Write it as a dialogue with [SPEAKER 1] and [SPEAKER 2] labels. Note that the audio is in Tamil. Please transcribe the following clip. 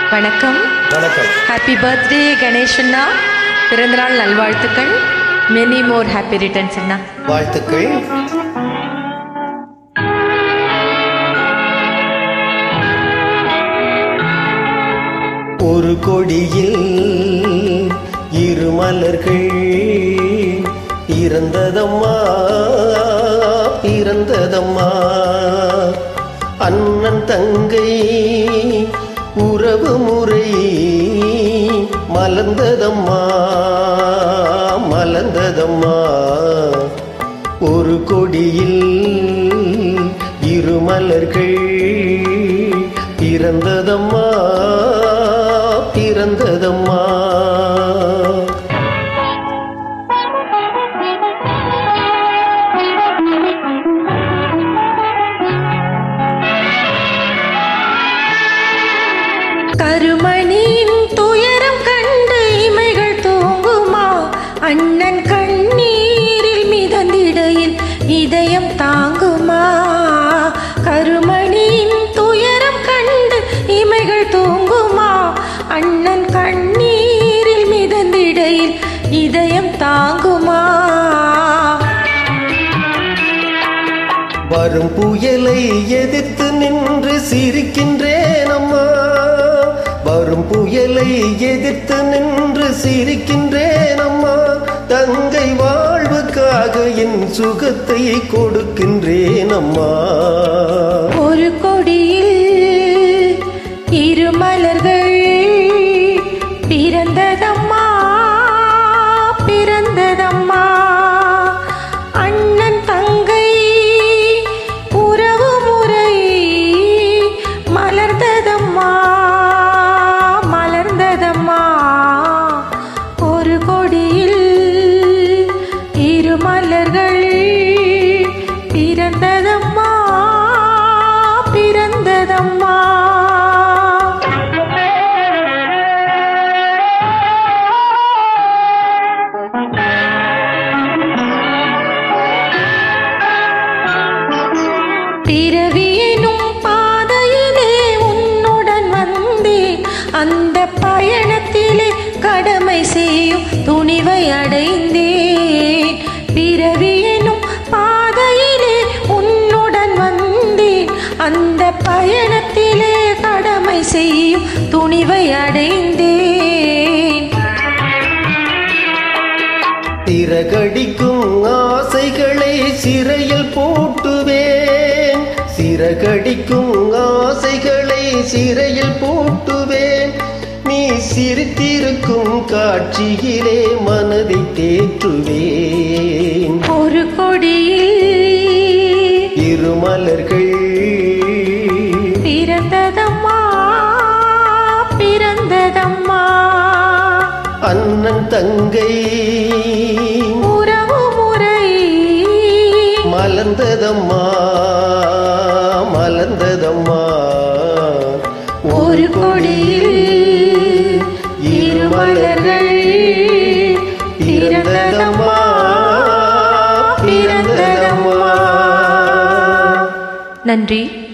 [SPEAKER 1] வணக்கம்
[SPEAKER 2] வணக்கம்
[SPEAKER 1] ஹாப்பி பர்த்டே கணேஷ் அண்ணா பிறந்தநாள் நல்வாழ்த்துக்கள் மெனி மோர் ஹாப்பி ரிட்டர்ன்ஸ் அண்ணா
[SPEAKER 2] வாழ்த்துக்கள் ஒரு கொடியில் இரு மலர்கள் இறந்ததம்மா பிறந்ததம்மா அண்ணன் தங்கை உறவு முறை மலர்ந்ததம்மா மலர்ந்ததம்மா ஒரு கொடியில் இரு மலர்கள் பிறந்ததம்மா பிறந்ததம்மா
[SPEAKER 1] கருமணியின் துயரம் கண்டு இமைகள் தூங்குமா அண்ணன் கண்ணீரில் மிதந்திடையில் இதயம் தாங்குமா கருமணியின் துயரம் கண்டு இமைகள் தூங்குமா அண்ணன் கண்ணீரில் மிதந்திடையில் இதயம் தாங்குமா
[SPEAKER 2] வரும் புயலை எதிர்த்து நின்று சிரிக்கின்றேன் அம்மா வரும் புயலை எதிர்த்து நின்று சிரிக்கின்றேன் அம்மா தங்கை வாழ்வுக்காக என் சுகத்தை கொடுக்கின்றேன் அம்மா
[SPEAKER 1] ஒரு கொடியில் இரு மலர்கள் பிறந்ததம்மா பிறந்ததம்மா அண்ணன் தங்கை உறவு முறை மலர்ந்ததம்மா மலர்ந்ததம்மா ஒரு கொடியில் இரு மலர்கள் பிறந்ததம்மா பிறந்ததம்மா பிறவியெனும் பாதையிலே உன்னுடன் வந்தேன் அந்த பயணத்திலே கடமை செய்யும் துணிவை அடைந்தேன் பிறவியெனும் பாதையிலே உன்னுடன் வந்தேன் அந்த பயணத்திலே கடமை செய்யும் துணிவை அடைந்தேன்
[SPEAKER 2] சிறகடிக்கும் ஆசைகளை சிறையில் போட்டுவேன் சிறகடிக்கும் ஆசைகளை சிறையில் போட்டுவேன் நீ சிரித்திருக்கும் காட்சியிலே மனதை தேற்றுவேன்
[SPEAKER 1] ஒரு கொடியில்
[SPEAKER 2] இருமலர்கள்
[SPEAKER 1] பிறந்ததம்மா பிறந்ததம்மா
[SPEAKER 2] அண்ணன் தங்கை
[SPEAKER 1] உறவு முறை
[SPEAKER 2] மலர்ந்ததம்மா மலர்ந்ததம்மா
[SPEAKER 1] ஒரு கொடியில் இரு மலர்கள் பிறந்ததம்மா பிறந்ததம்மா நன்றி